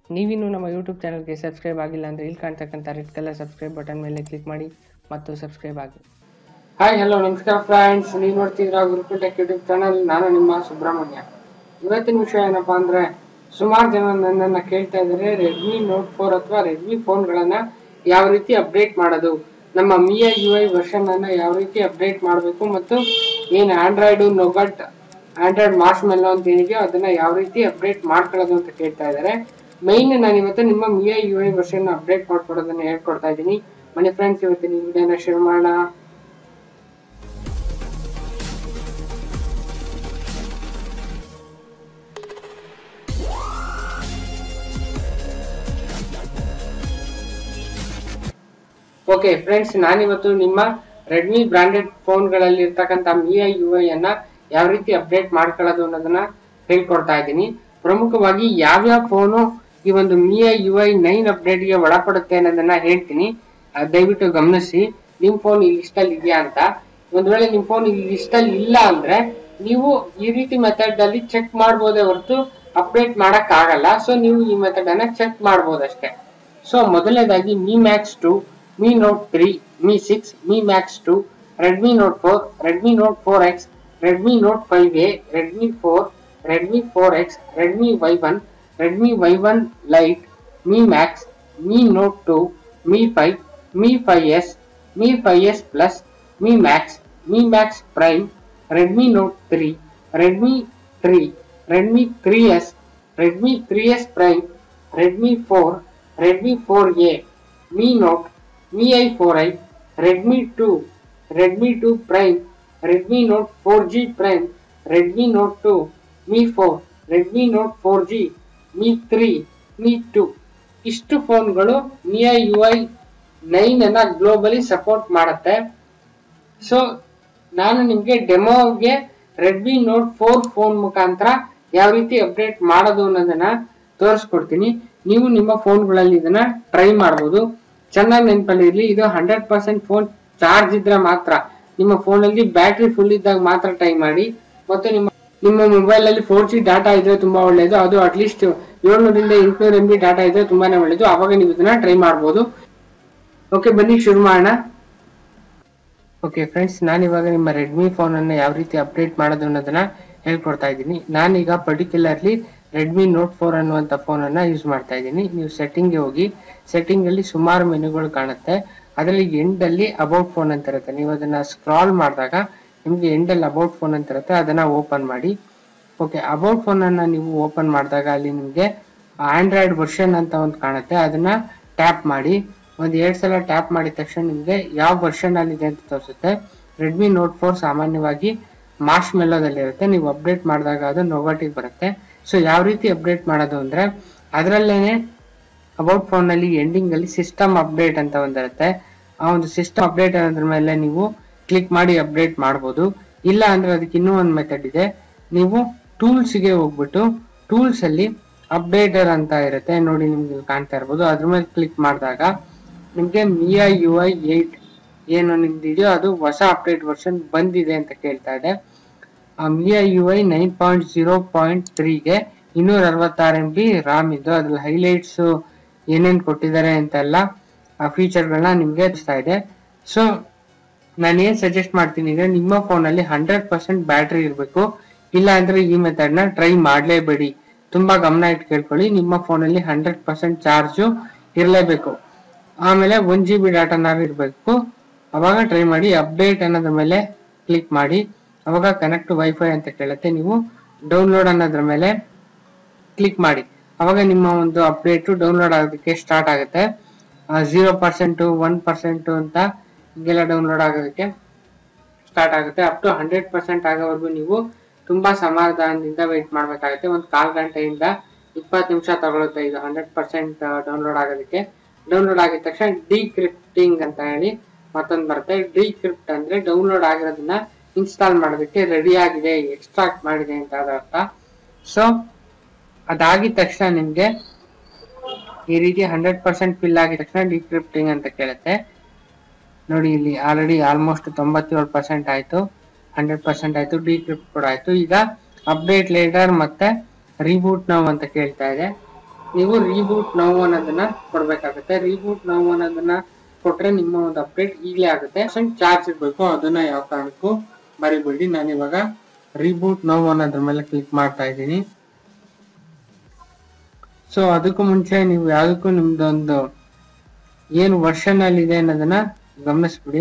ನೀವಿನ್ನೂ ನಮ್ಮ ಯೂಟ್ಯೂಬ್ ಚಾನಲ್ಗೆ ಸಬ್ಸ್ಕ್ರೈಬ್ ಆಗಿಲ್ಲ ಅಂದರೆ ಇಲ್ಲಿ ಕಾಣ್ತಕ್ಕಂಥ ರೆಡ್ ಕಲರ್ ಸಬ್ಸ್ಕ್ರೈಬ್ ಬಟನ್ ಮೇಲೆ ಕ್ಲಿಕ್ ಮಾಡಿ ಮತ್ತು ಸಬ್ಸ್ಕ್ರೈಬ್ ಆಗಿ ಹಾಯ್ ಹಲೋ ನಮಸ್ಕಾರ ಫ್ರೆಂಡ್ಸ್ ನೀವು ನೋಡ್ತಿದ್ರ ಗುರುಕುಲ್ ಟೆಕ್ ಯೂಟ್ಯೂಬ್ ಚಾನಲ್ ನಾನು ನಿಮ್ಮ ಸುಬ್ರಹ್ಮಣ್ಯ ಇವತ್ತಿನ ವಿಷಯ ಏನಪ್ಪಾ ಅಂದ್ರೆ ಸುಮಾರು ಜನ ನನ್ನನ್ನ ಕೇಳ್ತಾ ಇದ್ದಾರೆ ರೆಡ್ಮಿ ನೋಟ್ ಫೋರ್ ಅಥವಾ ರೆಡ್ಮಿ ಫೋನ್ಗಳನ್ನ ಯಾವ ರೀತಿ ಅಪ್ಡೇಟ್ ಮಾಡೋದು ನಮ್ಮ ಮಿಯ ಯು ಐ ವರ್ಷನ್ ಅನ್ನ ಯಾವ ರೀತಿ ಅಪ್ಡೇಟ್ ಮಾಡಬೇಕು ಮತ್ತು ಏನು Android Nougat Android Marshmallow ಅಂತ ಏನಿದೆಯೋ ಅದನ್ನ ಯಾವ ರೀತಿ ಅಪ್ಡೇಟ್ ಮಾಡ್ಕೊಳ್ಳೋದು ಅಂತ ಕೇಳ್ತಾ ಇದ್ದಾರೆ ಮೈನ್ ನಾನು ಇವತ್ತು ನಿಮ್ಮ M I U I version update ಮಾಡ್ಕೊಡೋದನ್ನ ಹೇಳ್ಕೊಡ್ತಾ ಇದ್ದೀನಿ ಮನಿ ಫ್ರೆಂಡ್ಸ್ ಇವತ್ತಿನ ಈ ವಿಡಿಯೋನ ಶುರು ಮಾಡೋಣ ಓಕೆ ಫ್ರೆಂಡ್ಸ್ ನಾನಿವತ್ತು ನಿಮ್ಮ ರೆಡ್ಮಿ ಬ್ರಾಂಡೆಡ್ ಫೋನ್ಗಳಲ್ಲಿ ಇರ್ತಕ್ಕಂಥ ಮಿಯ ಯು ಐ ಅನ್ನ ಯಾವ ರೀತಿ ಅಪ್ಡೇಟ್ ಮಾಡ್ಕೊಳ್ಳೋದು ಅನ್ನೋದನ್ನ ಹೇಳ್ಕೊಡ್ತಾ ಇದ್ದೀನಿ ಪ್ರಮುಖವಾಗಿ ಯಾವ್ಯಾವ ಫೋನು ಈ ಒಂದು ಮಿಯ ಯು ಐ ನೈನ್ ಅಪ್ಡೇಟ್ಗೆ ಒಳಪಡುತ್ತೆ ಅನ್ನೋದನ್ನ ಹೇಳ್ತೀನಿ ಅಹ್ ದಯವಿಟ್ಟು ಗಮನಿಸಿ ನಿಮ್ ಫೋನ್ ಈ ಲಿಸ್ಟ್ ಅಲ್ಲಿ ಇದೆಯಾ ಅಂತ ಒಂದ್ ವೇಳೆ ನಿಮ್ ಫೋನ್ ಈ ಲಿಸ್ಟ್ ಅಲ್ಲಿ ಇಲ್ಲ ಅಂದ್ರೆ ನೀವು ಈ ರೀತಿ ಮೆಥಡ್ ಅಲ್ಲಿ ಚೆಕ್ ಮಾಡ್ಬೋದೇ ಹೊರತು ಅಪ್ಡೇಟ್ ಮಾಡಕ್ ಆಗಲ್ಲ ಸೊ ನೀವು ಈ ಮೆಥಡ್ ಅನ್ನ ಚೆಕ್ ಮಾಡ್ಬೋದಷ್ಟೇ ಸೊ ಮೊದಲನೇದಾಗಿ Mi Max two Mi Note three Mi six Mi Max two Redmi Note four Redmi Note four X Redmi Note five A Redmi four Redmi four X Redmi Y one Redmi Y one Lite Mi Max Mi Note two Mi five Mi five S Mi five S plus Mi Max Mi Max Prime Redmi Note three Redmi three Redmi three S Redmi three S Prime Redmi four Redmi four A Mi Note Mi I four I Redmi two Redmi two Prime Redmi Note four G Prime Redmi Note two Mi four Redmi Note four G Mi three Mi two ಇಷ್ಟು ಫೋನ್ಗಳು M I U I nine ಅನ್ನ globally support ಮಾಡುತ್ತೆ so ನಾನು ನಿಮ್ಗೆ ಡೆಮೋಗೆ Redmi Note four phone ಮುಖಾಂತರ ಯಾವ ರೀತಿ ಅಪ್ಡೇಟ್ ಮಾಡೋದು ಅನ್ನೋದನ್ನ ತೋರಿಸ್ಕೊಡ್ತೀನಿ ನೀವು ನಿಮ್ಮ ಫೋನ್ಗಳಲ್ಲಿ ಇದನ್ನ ಟ್ರೈ ಮಾಡ್ಬೋದು ಚೆನ್ನಾಗಿ ನೆನಪಲ್ಲಿ ಇರ್ಲಿ ಇದು ಹಂಡ್ರೆಡ್ ಪರ್ಸೆಂಟ್ ಫೋನ್ ಚಾರ್ಜ್ ಇದ್ರೆ ಮಾತ್ರ ನಿಮ್ಮ ಫೋನಲ್ಲಿ ಬ್ಯಾಟ್ರಿ ಫುಲ್ ಇದ್ದಾಗ ಮಾತ್ರ ಟ್ರೈ ಮಾಡಿ ಮತ್ತು ನಿಮ್ಮ ನಿಮ್ಮ ಮೊಬೈಲ್ ಅಲ್ಲಿ ಫೋರ್ ಜಿ ಡಾಟಾ ಇದ್ರೆ ತುಂಬಾ ಒಳ್ಳೇದು ಅದು ಅಟ್ಲೀಸ್ಟ್ ಏಳ್ನೂರಿಂದ ಎಂಟುನೂರ ಎಂ ಬಿ ಡಾಟಾ ಇದ್ರೆ ತುಂಬಾನೇ ಒಳ್ಳೇದು ಅವಾಗ ನೀವು ಇದನ್ನ ಟ್ರೈ ಮಾಡ್ಬೋದು ಓಕೆ ಬನ್ನಿ ಶುರು ಮಾಡೋಣ ಓಕೆ ಫ್ರೆಂಡ್ಸ್ ನಾನಿವಾಗ ನಿಮ್ಮ ರೆಡ್ಮಿ ಫೋನ್ ಅನ್ನ ಯಾವ ರೀತಿ ಅಪ್ಡೇಟ್ ಮಾಡೋದು ಅನ್ನೋದನ್ನ ಹೇಳ್ಕೊಡ್ತಾ ಇದ್ದೀನಿ ನಾನೀಗ ಪರ್ಟಿಕ್ಯುಲರ್ಲಿ ರೆಡ್ಮಿ ನೋಟ್ ಫೋರ್ ಅನ್ನುವಂಥ ಫೋನ್ ಅನ್ನ ಯೂಸ್ ಮಾಡ್ತಾ ಇದ್ದೀನಿ ನೀವು ಸೆಟ್ಟಿಂಗ್ಗೆ ಹೋಗಿ ಸೆಟ್ಟಿಂಗ್ ಅಲ್ಲಿ ಸುಮಾರು ಮೆನುಗಳು ಕಾಣುತ್ತೆ ಅದರಲ್ಲಿ ಎಂಡ್ ಅಲ್ಲಿ ಅಬೌಟ್ ಫೋನ್ ಅಂತ ಇರುತ್ತೆ ನೀವು ಅದನ್ನ ಸ್ಕ್ರಾಲ್ ಮಾಡಿದಾಗ ನಿಮ್ಗೆ ಎಂಡ್ ಅಲ್ಲಿ ಅಬೌಟ್ ಫೋನ್ ಅಂತ ಇರುತ್ತೆ ಅದನ್ನ ಓಪನ್ ಮಾಡಿ ಓಕೆ ಅಬೌಟ್ ಫೋನ್ ಅನ್ನ ನೀವು ಓಪನ್ ಮಾಡಿದಾಗ ಅಲ್ಲಿ ನಿಮ್ಗೆ ಆಂಡ್ರಾಯ್ಡ್ ವರ್ಷನ್ ಅಂತ ಒಂದು ಕಾಣುತ್ತೆ ಅದನ್ನ ಟ್ಯಾಪ್ ಮಾಡಿ ಒಂದ್ ಎರಡ್ ಸಲ ಟ್ಯಾಪ್ ಮಾಡಿದ ತಕ್ಷಣ ನಿಮ್ಗೆ ಯಾವ ವರ್ಷನ್ ಅಲ್ಲಿ ಇದೆ ಅಂತ ತೋರಿಸುತ್ತೆ ರೆಡ್ಮಿ ನೋಟ್ ಫೋರ್ ಸಾಮಾನ್ಯವಾಗಿ ಮಾರ್ಚ್ ಮೆಲ್ಲೋದಲ್ಲಿ ಇರುತ್ತೆ ನೀವು ಅಪ್ಡೇಟ್ ಮಾಡಿದಾಗ ಅದು ನೊಗಟಿಗೆ ಬರುತ್ತೆ ಸೊ ಯಾವ ರೀತಿ ಅಪ್ಡೇಟ್ ಮಾಡೋದು ಅಂದ್ರೆ ಅದರಲ್ಲೇನೆ ಅಬೌಟ್ ಫೋನ್ ನಲ್ಲಿ ಎಂಡಿಂಗ್ ಅಲ್ಲಿ ಸಿಸ್ಟಮ್ ಅಪ್ಡೇಟ್ ಅಂತ ಒಂದಿರುತ್ತೆ ಆ ಒಂದು ಸಿಸ್ಟಮ್ ಅಪ್ಡೇಟ್ ಅನ್ನೋದ್ರ ಮೇಲೆ ನೀವು ಕ್ಲಿಕ್ ಮಾಡಿ ಅಪ್ಡೇಟ್ ಮಾಡ್ಬೋದು ಇಲ್ಲ ಅಂದ್ರೆ ಅದಕ್ಕೆ ಇನ್ನೂ ಒಂದು ಮೆಥಡ್ ಇದೆ ನೀವು ಟೂಲ್ಸ್ ಗೆ ಹೋಗ್ಬಿಟ್ಟು ಟೂಲ್ಸ್ ಅಲ್ಲಿ ಅಪ್ಡೇಟರ್ ಅಂತ ಇರುತ್ತೆ ನೋಡಿ ನಿಮ್ಗೆ ಇಲ್ಲಿ ಕಾಣ್ತಾ ಇರ್ಬೋದು ಅದ್ರ ಮೇಲೆ ಕ್ಲಿಕ್ ಮಾಡಿದಾಗ ನಿಮ್ಗೆ ಮಿಯಾ ಯು ಐ ಏಟ್ ಏನು ನಿಮ್ದು ಇದೆಯೋ ಅದು ಹೊಸ ಅಪ್ಡೇಟ್ ವರ್ಷನ್ ಬಂದಿದೆ ಅಂತ ಕೇಳ್ತಾ ಇದೆ M I U I nine point zero point ತ್ರೀಗೆ ಇನ್ನೂರ ಅರವತ್ತಾರು ಎಂ ಬಿ ರಾಮ್ ಇದ್ದು ಅದ್ರಲ್ಲಿ ಹೈಲೈಟ್ಸ್ ಏನೇನ್ ಕೊಟ್ಟಿದ್ದಾರೆ ಅಂತೆಲ್ಲ ಆ ಫೀಚರ್ಗಳನ್ನ ನಿಮ್ಗೆ ತೋರಿಸ್ತಾ ಇದೆ ಸೊ ನಾನು ಏನ್ ಸಜೆಸ್ಟ್ ಮಾಡ್ತೀನಿ ಅಂದ್ರೆ ನಿಮ್ಮ ಫೋನ್ ಅಲ್ಲಿ ಹಂಡ್ರೆಡ್ ಪರ್ಸೆಂಟ್ ಬ್ಯಾಟ್ರಿ ಇರಬೇಕು ಇಲ್ಲ ಅಂದ್ರೆ ಈ ಮೆಥಡ್ ನ ಟ್ರೈ ಮಾಡ್ಲೇಬೇಡಿ ತುಂಬಾ ಗಮನ ಇಟ್ಟು ಕೇಳ್ಕೊಳ್ಳಿ ನಿಮ್ಮ ಫೋನ್ ಅಲ್ಲಿ ಹಂಡ್ರೆಡ್ ಪರ್ಸೆಂಟ್ ಚಾರ್ಜ್ ಇರಲೇಬೇಕು ಆಮೇಲೆ ಒನ್ ಜಿ ಬಿ ಡಾಟಾನಾರು ಇರಬೇಕು ಅವಾಗ ಟ್ರೈ ಮಾಡಿ ಅಪ್ಡೇಟ್ ಅನ್ನೋದ್ರ ಮೇಲೆ ಕ್ಲಿಕ್ ಮಾಡಿ ಅವಾಗ ಕನೆಕ್ಟ್ ವೈಫೈ ಅಂತ ಕೇಳುತ್ತೆ ನೀವು ಡೌನ್ಲೋಡ್ ಅನ್ನೋದ್ರ ಮೇಲೆ ಕ್ಲಿಕ್ ಮಾಡಿ ಅವಾಗ ನಿಮ್ಮ ಒಂದು ಅಪ್ಡೇಟ್ ಡೌನ್ಲೋಡ್ ಆಗೋದಕ್ಕೆ ಸ್ಟಾರ್ಟ್ ಆಗುತ್ತೆ ಝೀರೋ ಪರ್ಸೆಂಟ್ ಒನ್ ಪರ್ಸೆಂಟ್ ಅಂತ ಹಿಂಗೆಲ್ಲ ಡೌನ್ಲೋಡ್ ಆಗೋದಕ್ಕೆ ಸ್ಟಾರ್ಟ್ ಆಗುತ್ತೆ ಅಪ್ ಟು ಹಂಡ್ರೆಡ್ ಪರ್ಸೆಂಟ್ ಆಗೋವರೆಗೂ ನೀವು ತುಂಬಾ ಸಮಾಧಾನದಿಂದ ವೇಟ್ ಮಾಡ್ಬೇಕಾಗುತ್ತೆ ಒಂದು ಕಾಲ್ ಗಂಟೆಯಿಂದ ಇಪ್ಪತ್ತು ನಿಮಿಷ ತಗೊಳುತ್ತೆ ಇದು ಹಂಡ್ರೆಡ್ ಪರ್ಸೆಂಟ್ ಡೌನ್ಲೋಡ್ ಆಗೋದಕ್ಕೆ ಡೌನ್ಲೋಡ್ ಆಗಿದ ತಕ್ಷಣ ಡಿಕ್ರಿಪ್ಟಿಂಗ್ ಅಂತ ಹೇಳಿ ಮತ್ತೊಂದು ಬರುತ್ತೆ ಡಿಕ್ರಿಪ್ಟ್ ಅಂದ್ರೆ ಡೌನ್ಲೋಡ್ ಆಗಿರೋದನ್ನ ಇನ್ಸ್ಟಾಲ್ ಮಾಡೋದಕ್ಕೆ ರೆಡಿ ಆಗಿದೆ ಎಕ್ಸ್ಟ್ರಾಕ್ಟ್ ಮಾಡಿದೆ ಅಂತ ಅದರ ಅರ್ಥ ಸೊ ಅದಾಗಿದ ತಕ್ಷಣ ನಿಮ್ಗೆ ಈ ರೀತಿ ಹಂಡ್ರೆಡ್ ಪರ್ಸೆಂಟ್ ಫಿಲ್ ಆಗಿದ ತಕ್ಷಣ ಡಿಕ್ರಿಪ್ಟಿಂಗ್ ಅಂತ ಕೇಳುತ್ತೆ ನೋಡಿ ಇಲ್ಲಿ ಆಲ್ರೆಡಿ ಆಲ್ಮೋಸ್ಟ್ ತೊಂಬತ್ತೇಳು ಪರ್ಸೆಂಟ್ ಆಯ್ತು ಹಂಡ್ರೆಡ್ ಪರ್ಸೆಂಟ್ ಆಯ್ತು ಡಿಕ್ರಿಪ್ಟ್ ಕೂಡ ಆಯ್ತು ಈಗ ಅಪ್ಡೇಟ್ ಲೇಟರ್ ಮತ್ತೆ ರಿಬೂಟ್ ನಾವು ಅಂತ ಕೇಳ್ತಾ ಇದೆ ನೀವು ರೀಬೂಟ್ ನೋವು ಅನ್ನೋದನ್ನ ಕೊಡ್ಬೇಕಾಗುತ್ತೆ ರೀಬೂಟ್ ನೋವು ಅನ್ನೋದನ್ನ ಕೊಟ್ರೆ ನಿಮ್ಮ ಒಂದು ಅಪ್ಡೇಟ್ ಈಗಲೇ ಆಗುತ್ತೆ ಚಾರ್ಜ್ ಇರಬೇಕು ಅದನ್ನ ಯಾವ ಕಾರಣಕ್ಕೂ ಮರಿಬೇಡಿ ನಾನು ಇವಾಗ ರೀಬೂಟ್ ನೋವು ಅನ್ನೋದ್ರ ಮೇಲೆ ಕ್ಲಿಕ್ ಮಾಡ್ತಾ ಇದ್ದೀನಿ ಸೊ ಅದಕ್ಕೂ ಮುಂಚೆ ನೀವು ಯಾವುದಕ್ಕೂ ನಿಮ್ದೊಂದು ಏನು ವರ್ಷನ್ ಅಲ್ಲಿ ಇದೆ ಅನ್ನೋದನ್ನ ಗಮನಿಸ್ಬಿಡಿ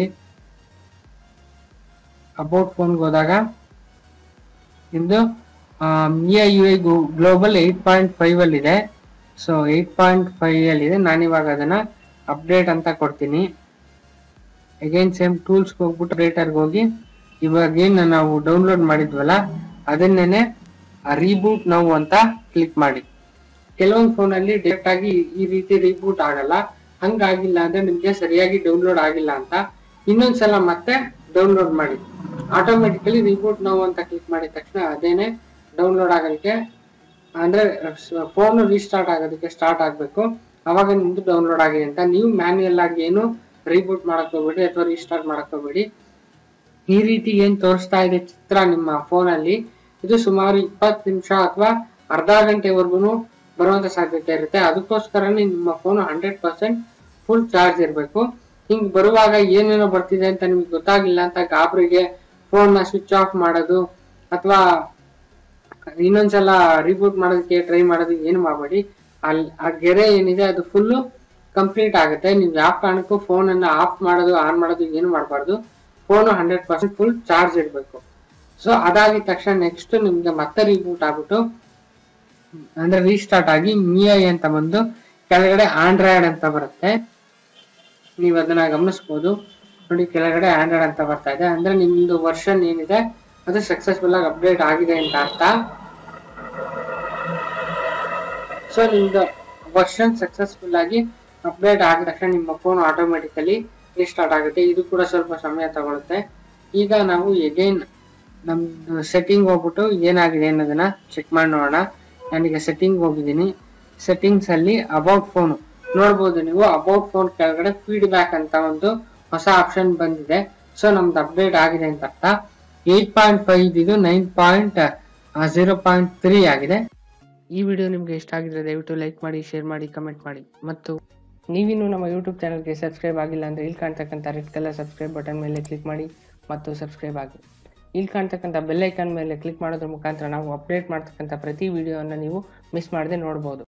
ಅಬೌಟ್ ಫೋನ್ಗೆ ಹೋದಾಗ ನಿಮ್ದು M I U I global eight point five ಅಲ್ಲಿ ಇದೆ ಸೊ ಏಟ್ ಪಾಯಿಂಟ್ ಫೈವ್ ಅಲ್ಲಿ ಇದೆ ನಾನಿವಾಗ ಅದನ್ನ ಅಪ್ಡೇಟ್ ಅಂತ ಕೊಡ್ತೀನಿ ಅಗೈನ್ ಸೇಮ್ ಟೂಲ್ಸ್ಗೆ ಹೋಗ್ಬಿಟ್ಟು ಅಪ್ಡೇಟರ್ಗೆ ಹೋಗಿ ಇವಾಗ ಏನು ನಾವು ಡೌನ್ಲೋಡ್ ಮಾಡಿದ್ವಲ್ಲ ಅದನ್ನೇನೆ ರೀಬೂಟ್ ನಾವು ಅಂತ ಕ್ಲಿಕ್ ಮಾಡಿ ಕೆಲವೊಂದು ಫೋನಲ್ಲಿ ಡೈರೆಕ್ಟ್ ಆಗಿ ಈ ರೀತಿ ರೀಬೂಟ್ ಆಗಲ್ಲ ಹಂಗಾಗಿಲ್ಲ ಅಂದ್ರೆ ನಿಮ್ಗೆ ಸರಿಯಾಗಿ ಡೌನ್ಲೋಡ್ ಆಗಿಲ್ಲ ಅಂತ ಇನ್ನೊಂದ್ಸಲ ಮತ್ತೆ ಡೌನ್ಲೋಡ್ ಮಾಡಿ ಆಟೋಮೆಟಿಕಲಿ ರೀಬೂಟ್ ನಾವು ಅಂತ ಕ್ಲಿಕ್ ಮಾಡಿದ ತಕ್ಷಣ ಅದೇನೆ ಡೌನ್ಲೋಡ್ ಆಗಲಿಕ್ಕೆ ಅಂದ್ರೆ ಫೋನ್ ರೀಸ್ಟಾರ್ಟ್ ಆಗೋದಕ್ಕೆ ಸ್ಟಾರ್ಟ್ ಆಗಬೇಕು ಅವಾಗ ನಿಮ್ದು ಡೌನ್ಲೋಡ್ ಆಗಿದೆ ಅಂತ ನೀವು ಮ್ಯಾನ್ಯಲ್ ಆಗಿ ಏನು ರೀಬೂಟ್ ಮಾಡಕ್ ಹೋಗ್ಬೇಡಿ ಅಥವಾ ರೀಸ್ಟಾರ್ಟ್ ಮಾಡಕ್ ಹೋಗ್ಬೇಡಿ ಈ ರೀತಿ ಏನ್ ತೋರಿಸ್ತಾ ಇದೆ ಚಿತ್ರ ನಿಮ್ಮ ಫೋನ್ ಅಲ್ಲಿ ಇದು ಸುಮಾರು ಇಪ್ಪತ್ತು ನಿಮಿಷ ಅಥವಾ ಅರ್ಧ ಗಂಟೆವರೆಗೂ ಬರುವಂತ ಸಾಧ್ಯತೆ ಇರುತ್ತೆ ಅದಕ್ಕೋಸ್ಕರನೇ ನಿಮ್ಮ phone hundred percent full charge ಇರಬೇಕು ಹಿಂಗ್ ಬರುವಾಗ ಏನೇನೋ ಬರ್ತಿದೆ ಅಂತ ನಿಮ್ಗೆ ಗೊತ್ತಾಗಿಲ್ಲ ಅಂತ ಗಾಬರಿಗೆ ಫೋನ್ ನ ಸ್ವಿಚ್ ಆಫ್ ಮಾಡೋದು ಅಥವಾ ಇನ್ನೊಂದ್ಸಲ ರಿಬೂಟ್ ಮಾಡೋದಕ್ಕೆ ಟ್ರೈ ಮಾಡೋದು ಏನು ಮಾಡಬೇಡಿ ಅಲ್ಲಿ ಆ ಗೆರೆ ಏನಿದೆ ಅದು ಫುಲ್ಲು ಕಂಪ್ಲೀಟ್ ಆಗುತ್ತೆ ನೀವು ಯಾವ ಕಾರಣಕ್ಕೂ ಫೋನ್ ಅನ್ನ ಆಫ್ ಮಾಡೋದು ಆನ್ ಮಾಡೋದು ಏನು ಮಾಡಬಾರ್ದು phone hundred percent full charge ಇರಬೇಕು ಸೊ ಅದಾಗಿದ ತಕ್ಷಣ ನೆಕ್ಸ್ಟ್ ನಿಮ್ಗೆ ಮತ್ತೆ ರಿಬೂಟ್ ಆಗ್ಬಿಟ್ಟು ಅಂದ್ರೆ ರೀಸ್ಟಾರ್ಟ್ ಆಗಿ ಮಿ ಐ ಅಂತ ಬಂದು ಕೆಳಗಡೆ ಆಂಡ್ರಾಯ್ಡ್ ಅಂತ ಬರುತ್ತೆ ನೀವು ಅದನ್ನ ಗಮನಿಸ್ಬೋದು ನೋಡಿ ಕೆಳಗಡೆ ಆಂಡ್ರಾಯ್ಡ್ ಅಂತ ಬರ್ತಾ ಇದೆ ಅಂದ್ರೆ ನಿಮ್ದು ವರ್ಷನ್ ಏನಿದೆ ಅದು ಸಕ್ಸಸ್ಫುಲ್ ಆಗಿ ಅಪ್ಡೇಟ್ ಆಗಿದೆ ಅಂತ ಅರ್ಥ ಸೊ ನಿಮ್ದು ವರ್ಷನ್ ಸಕ್ಸಸ್ಫುಲ್ ಆಗಿ ಅಪ್ಡೇಟ್ ಆಗಿದ ತಕ್ಷಣ ನಿಮ್ಮ ಫೋನ್ ಆಟೋಮೆಟಿಕಲಿ ರೀಸ್ಟಾರ್ಟ್ ಆಗುತ್ತೆ ಇದು ಕೂಡ ಸ್ವಲ್ಪ ಸಮಯ ತಗೊಳುತ್ತೆ ಈಗ ನಾವು ಎಗೈನ್ ನಮ್ದು ಸೆಟ್ಟಿಂಗ್ ಹೋಗ್ಬಿಟ್ಟು ಏನಾಗಿದೆ ಅನ್ನೋದನ್ನ ಚೆಕ್ ಮಾಡಿ ನೋಡೋಣ ನಾನೀಗ ಸೆಟ್ಟಿಂಗ್ ಹೋಗಿದ್ದೀನಿ ಸೆಟ್ಟಿಂಗ್ಸ್ ಅಲ್ಲಿ ಅಬೌಟ್ ಫೋನ್ ನೋಡ್ಬೋದು ನೀವು ಅಬೌಟ್ ಫೋನ್ ಕೆಳಗಡೆ ಫೀಡ್ಬ್ಯಾಕ್ ಅಂತ ಒಂದು ಹೊಸ ಆಪ್ಷನ್ ಬಂದಿದೆ ಸೊ ನಮ್ದು ಅಪ್ಡೇಟ್ ಆಗಿದೆ ಅಂತ ಅರ್ಥ ಏಟ್ ಪಾಯಿಂಟ್ ಫೈವ್ ಇದು nine point zero point three ಆಗಿದೆ ಈ ವಿಡಿಯೋ ನಿಮಗೆ ಇಷ್ಟ ಆಗಿದ್ರೆ ದಯವಿಟ್ಟು ಲೈಕ್ ಮಾಡಿ ಶೇರ್ ಮಾಡಿ ಕಮೆಂಟ್ ಮಾಡಿ ಮತ್ತು ನೀವಿನ್ನೂ ನಮ್ಮ ಯೂಟ್ಯೂಬ್ ಚಾನಲ್ಗೆ ಸಬ್ಸ್ಕ್ರೈಬ್ ಆಗಿಲ್ಲ ಅಂದರೆ ಇಲ್ಲಿ ಕಾಣ್ತಕ್ಕಂಥ ರೆಡ್ ಕಲರ್ ಸಬ್ಸ್ಕ್ರೈಬ್ ಬಟನ್ ಮೇಲೆ ಕ್ಲಿಕ್ ಮಾಡಿ ಮತ್ತು ಸಬ್ಸ್ಕ್ರೈಬ್ ಆಗಿ ಇಲ್ಲಿ ಕಾಣ್ತಕ್ಕಂಥ ಬೆಲ್ ಐಕಾನ್ ಮೇಲೆ ಕ್ಲಿಕ್ ಮಾಡೋದ್ರ ಮುಖಾಂತರ ನಾವು ಅಪ್ಡೇಟ್ ಮಾಡ್ತಕ್ಕಂಥ ಪ್ರತಿ ವಿಡಿಯೋವನ್ನು ನೀವು ಮಿಸ್ ಮಾಡದೆ ನೋಡ್ಬೋದು